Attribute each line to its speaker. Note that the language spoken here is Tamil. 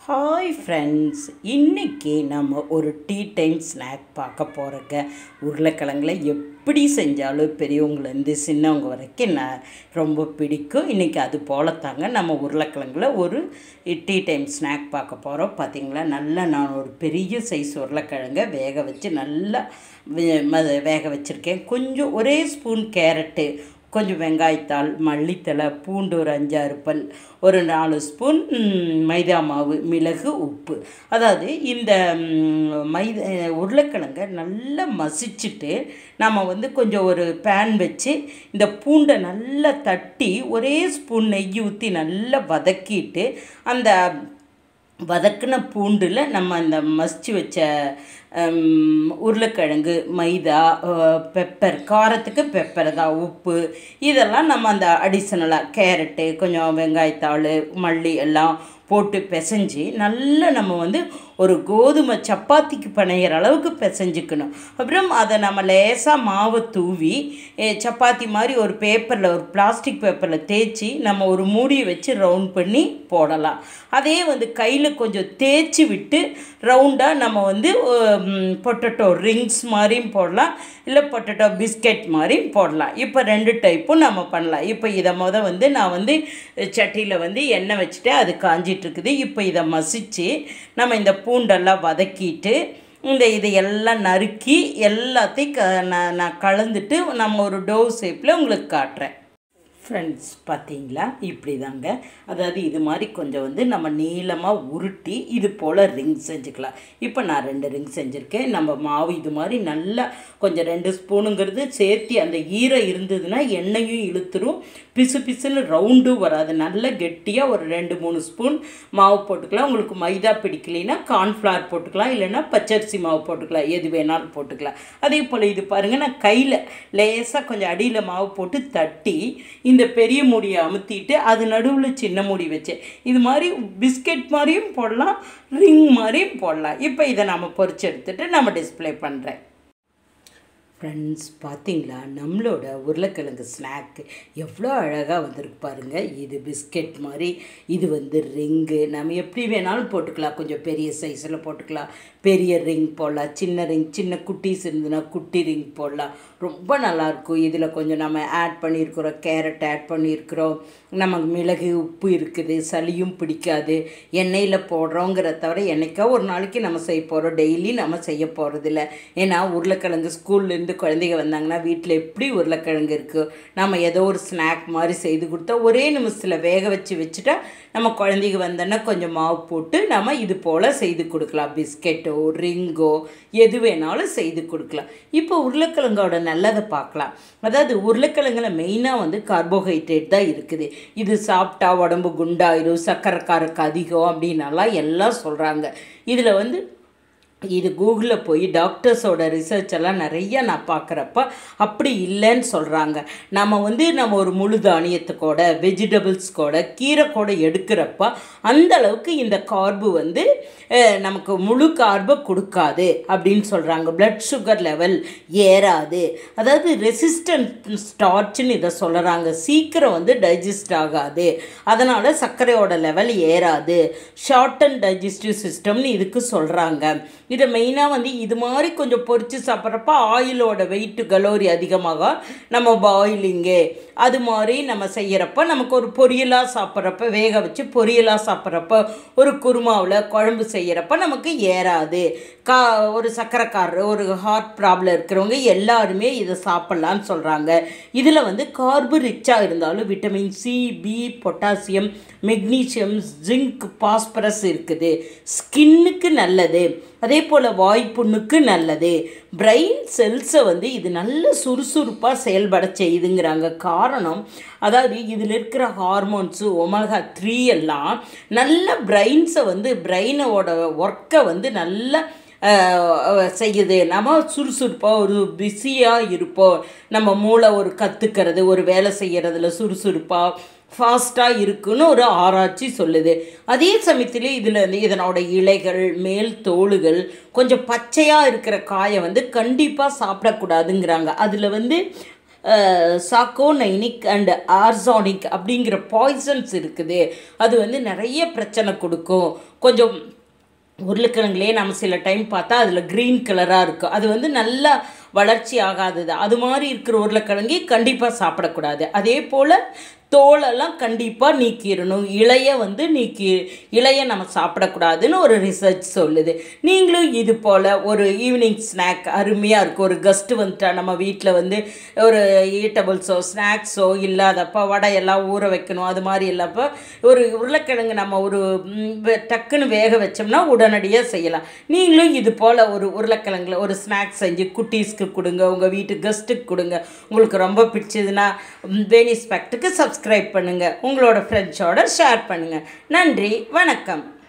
Speaker 1: ஹாய் ஃப்ரெண்ட்ஸ் இன்றைக்கி நம்ம ஒரு டீ டைம் ஸ்நாக் பார்க்க போகிறோங்க உருளைக்கிழங்குல எப்படி செஞ்சாலும் பெரியவங்கலேருந்து சின்னவங்க வரைக்கும் நான் ரொம்ப பிடிக்கும் இன்றைக்கி அது போல தாங்க நம்ம உருளைக்கிழங்குல ஒரு டீ டைம் ஸ்நாக் பார்க்க போகிறோம் பார்த்தீங்களா நல்லா நான் ஒரு பெரிய சைஸ் உருளைக்கிழங்க வேக வச்சு நல்லா வே- ம- வேக வச்சுருக்கேன் கொஞ்சம் ஒரே ஸ்பூன் கேரட்டு கொஞ்சம் வெங்காயத்தாள் மல்லித்தழை பூண்டு ஒரு அஞ்சாறு பல் ஒரு நாலு ஸ்பூன் ம், மைதா மாவு மிளகு உப்பு அதாவது இந்த ம், மைதா உருளைக்கிழங்கை நல்லா மசிச்சுட்டு நம்ம வந்து கொஞ்சம் ஒரு பேன் வச்சு இந்த பூண்டை நல்லா தட்டி ஒரே ஸ்பூன் நெய் ஊற்றி நல்லா வதக்கிட்டு அந்த வதக்கின பூண்டில் நம்ம அந்த மசிச்சு வச்ச ஹம், உருளைக்கிழங்கு மைதா பெப்பர் காரத்துக்கு பெப்பர் தான் உப்பு இதெல்லாம் நம்ம அந்த அடிஷ்னலாக கேரட்டு கொஞ்சம் வெங்காயத்தாள் மல்லி எல்லாம் போட்டு பிசைஞ்சு நல்லா நம்ம வந்து ஒரு கோதுமை சப்பாத்திக்கு பிணையிற அளவுக்கு பிசைஞ்சுக்கணும் அப்புறம் அதை நம்ம லேசாக மாவை தூவி ஏ, சப்பாத்தி மாதிரி ஒரு பேப்பரில் ஒரு பிளாஸ்டிக் பேப்பரில் தேய்ச்சி நம்ம ஒரு மூடியை வச்சு ரவுண்ட் பண்ணி போடலாம் அதே வந்து கையில் கொஞ்சம் தேய்ச்சி விட்டு ரவுண்டாக நம்ம வந்து பொட்டட்டோ ரிங்ஸ் மாதிரியும் போடலாம் இல்லை பொட்டட்டோ பிஸ்கெட் மாதிரியும் போடலாம் இப்போ ரெண்டு டைப்பும் நம்ம பண்ணலாம் இப்போ இதை முத வந்து நான் வந்து சட்டியில் வந்து எண்ணெய் வச்சுட்டு அது காஞ்சிட்டு இருக்குது இப்போ இதை மசிச்சு நம்ம இந்த பூண்டெல்லாம் வதக்கிட்டு இந்த இதை எல்லாம் நறுக்கி எல்லாத்தையும் க நான் நான் கலந்துட்டு நம்ம ஒரு டோ ஷேப்பில் உங்களுக்கு காட்டுறேன் ஃப்ரெண்ட்ஸ் பார்த்தீங்களா இப்படி தாங்க அதாவது இது மாதிரி கொஞ்சம் வந்து நம்ம நீளமாக உருட்டி இது போல் ரிங் செஞ்சுக்கலாம் இப்போ நான் ரெண்டு ரிங் செஞ்சுருக்கேன் நம்ம மாவு இது மாதிரி நல்லா கொஞ்சம் ரெண்டு ஸ்பூனுங்கிறது சேர்த்து அந்த ஈரம் இருந்ததுன்னா எண்ணெயும் இழுத்துரும் பிசு பிசுன்னு ரவுண்டும் வராது நல்ல கெட்டியாக ஒரு ரெண்டு மூணு ஸ்பூன் மாவு போட்டுக்கலாம் உங்களுக்கு மைதா பிடிக்கலைன்னா கார்ன்ஃப்ளவர் போட்டுக்கலாம் இல்லைன்னா பச்சரிசி மாவு போட்டுக்கலாம் எது வேணாலும் போட்டுக்கலாம் அதே போல் இது பாருங்கள் நான் கையில் லேசாக கொஞ்சம் அடியில் மாவு போட்டு தட்டி இந்த பெரிய மூடியை அமுத்திட்டு அது நடுவில் சின்ன மூடி வச்சேன் இது மாதிரி பிஸ்கெட் மாதிரியும் போடலாம் ரிங் மாதிரியும் போடலாம் இப்போ இதை நம்ம பொரிச்சு எடுத்துட்டு நம்ம டிஸ்ப்ளே பண்ணுறேன் ஃப்ரெண்ட்ஸ் பார்த்தீங்களா நம்மளோட உருளைக்கிழங்கு ஸ்நாக்கு எவ்வளோ அழகாக வந்திருக்கு பாருங்க இது பிஸ்கெட் மாதிரி இது வந்து ரிங்கு நம்ம எப்படி வேணாலும் போட்டுக்கலாம் கொஞ்சம் பெரிய சைஸில் போட்டுக்கலாம் பெரிய ரிங் போடலாம் சின்ன ரிங் சின்ன குட்டீஸ் இருந்ததுன்னா குட்டி ரிங் போடலாம் ரொம்ப நல்லாயிருக்கும் இதில் கொஞ்சம் நம்ம ஆட் பண்ணியிருக்கிறோம் கேரட் ஆட் பண்ணியிருக்கிறோம் நமக்கு மிளகு உப்பு இருக்குது சளியும் பிடிக்காது எண்ணெயில் போடுறோங்கிற தவிர என்னைக்கா ஒரு நாளைக்கு நம்ம செய்ய போகிறோம் டெய்லி நம்ம செய்ய போகிறதில்ல ஏன்னா உருளைக்கிழங்கு ஸ்கூல்லேருந்து குழந்தைங்க வந்தாங்கன்னா வீட்டில் எப்படி உருளைக்கிழங்கு இருக்குது நம்ம ஏதோ ஒரு ஸ்நாக் மாதிரி செய்து கொடுத்தா ஒரே நிமிஷத்தில் வேக வச்சு வச்சுட்டா நம்ம குழந்தைங்க வந்தோன்னா கொஞ்சம் மாவு போட்டு நம்ம இது போல் செய்து கொடுக்கலாம் பிஸ்கெட்டோ ரிங்கோ எது வேணாலும் செய்து கொடுக்கலாம் இப்போ உருளைக்கிழங்கோட நல்லதை பார்க்கலாம் அதாவது உருளைக்கிழங்குல மெயினாக வந்து கார்போஹைட்ரேட் தான் இருக்குது இது சாப்பிட்டா உடம்பு குண்டாயிரும் சர்க்கரை காரக்கு அதிகம் அப்படின்னலாம் எல்லாம் சொல்கிறாங்க இதில் வந்து இது கூகுளில் போய் டாக்டர்ஸோட ரிசர்ச் எல்லாம் நிறைய நான் பார்க்குறப்ப அப்படி இல்லைன்னு சொல்கிறாங்க நம்ம வந்து நம்ம ஒரு முழு தானியத்துக்கூட வெஜிடபிள்ஸ் கூட கீரை கூட எடுக்கிறப்ப அந்த அளவுக்கு இந்த கார்பு வந்து அஹ், நமக்கு முழு கார்பை கொடுக்காது அப்படின்னு சொல்கிறாங்க பிளட் சுகர் லெவல் ஏறாது அதாவது ரெசிஸ்டன்ட் ஸ்டார்ச்னு இதை சொல்கிறாங்க சீக்கிரம் வந்து டைஜஸ்ட் ஆகாது அதனால் சர்க்கரையோட லெவல் ஏறாது ஷார்ட் அண்ட் டைஜஸ்டிவ் சிஸ்டம்னு இதுக்கு சொல்கிறாங்க இதை மெயினாக வந்து இது மாதிரி கொஞ்சம் பொரித்து சாப்பிட்றப்ப ஆயிலோட வெயிட்டு கலோரி அதிகமாக நம்ம பாயிலிங்கு அது மாதிரி நம்ம செய்கிறப்ப நமக்கு ஒரு பொரியலாக சாப்பிட்றப்ப வேக வச்சு பொரியலாக சாப்பிட்றப்ப ஒரு குருமாவில் குழம்பு செய்கிறப்ப நமக்கு ஏறாது கா ஒரு சக்கரைக்காரர் ஒரு ஹார்ட் ப்ராப்ளம் இருக்கிறவங்க எல்லாருமே இதை சாப்பிட்லான்னு சொல்கிறாங்க இதில் வந்து கார்பு ரிச்சாக இருந்தாலும் vitamin C B potassium magnesium zinc phosphorus இருக்குது ஸ்கின்னுக்கு நல்லது அதே போல் வாய்ப்புண்ணுக்கு நல்லது பிரெயின் செல்ஸை வந்து இது நல்ல சுறுசுறுப்பாக செயல்பட செய்யுதுங்கிறாங்க காரணம் அதாவது இதில் இருக்கிற ஹார்மோன்ஸு ஒமேகா த்ரீ எல்லாம் நல்ல பிரெயின்ஸை வந்து பிரெயினோட ஒர்க்கை வந்து நல்ல அஹ், செய்யுது நம்ம சுறுசுறுப்பாக ஒரு பிஸியாக இருப்போம் நம்ம மூளை ஒரு கற்றுக்கிறது ஒரு வேலை செய்கிறதுல சுறுசுறுப்பாக ஃபாஸ்ட்டாக இருக்குன்னு ஒரு ஆராய்ச்சி சொல்லுது அதே சமயத்தில் இதில் வந்து இதனோட இலைகள் மேல் தோலுகள் கொஞ்சம் பச்சையாக இருக்கிற காயை வந்து கண்டிப்பாக சாப்பிடக்கூடாதுங்கிறாங்க அதில் வந்து சாக்கோனைனிக் அண்ட் ஆர்சானிக் அப்படிங்கிற பாய்சன்ஸ் இருக்குது அது வந்து நிறைய பிரச்சனை கொடுக்கும் கொஞ்சம் உருளைக்கிழங்குலேயே நம்ம சில டைம் பார்த்தா அதில் க்ரீன் கலராக இருக்கும் அது வந்து நல்லா வளர்ச்சி ஆகாதது அது மாதிரி இருக்கிற உருளைக்கிழங்கை கண்டிப்பாக சாப்பிடக்கூடாது அதே போல் தோலெல்லாம் கண்டிப்பாக நீக்கிடணும் இலைய வந்து நீக்கி இலைய நம்ம சாப்பிடக்கூடாதுன்னு ஒரு ரிசர்ச் சொல்லுது நீங்களும் இது போல் ஒரு ஈவினிங் ஸ்நாக் அருமையாக இருக்கும் ஒரு கெஸ்ட்டு வந்துட்டா நம்ம வீட்டில் வந்து ஒரு ஈட்டபிள்ஸோ ஸ்நாக்ஸோ இல்லாதப்போ வடையெல்லாம் ஊற வைக்கணும் அது மாதிரி இல்லப்போ ஒரு உருளைக்கிழங்கு நம்ம ஒரு ம், வெ- டக்குன்னு வேக வச்சோம்னா உடனடியாக செய்யலாம் நீங்களும் இது போல் ஒரு உருளைக்கிழங்குல ஒரு ஸ்நாக்ஸ் செஞ்சு குட்டீஸ்க்கு கொடுங்க உங்கள் வீட்டு கெஸ்ட்டுக்கு கொடுங்க உங்களுக்கு ரொம்ப பிடிச்சதுன்னா வேனிஸ் பேக்ட்டுக்கு சப்ஸ்கிரைப் பண்ணுங்கள் உங்களோட ஃப்ரெண்ட்ஸோட ஷேர் பண்ணுங்கள் நன்றி வணக்கம்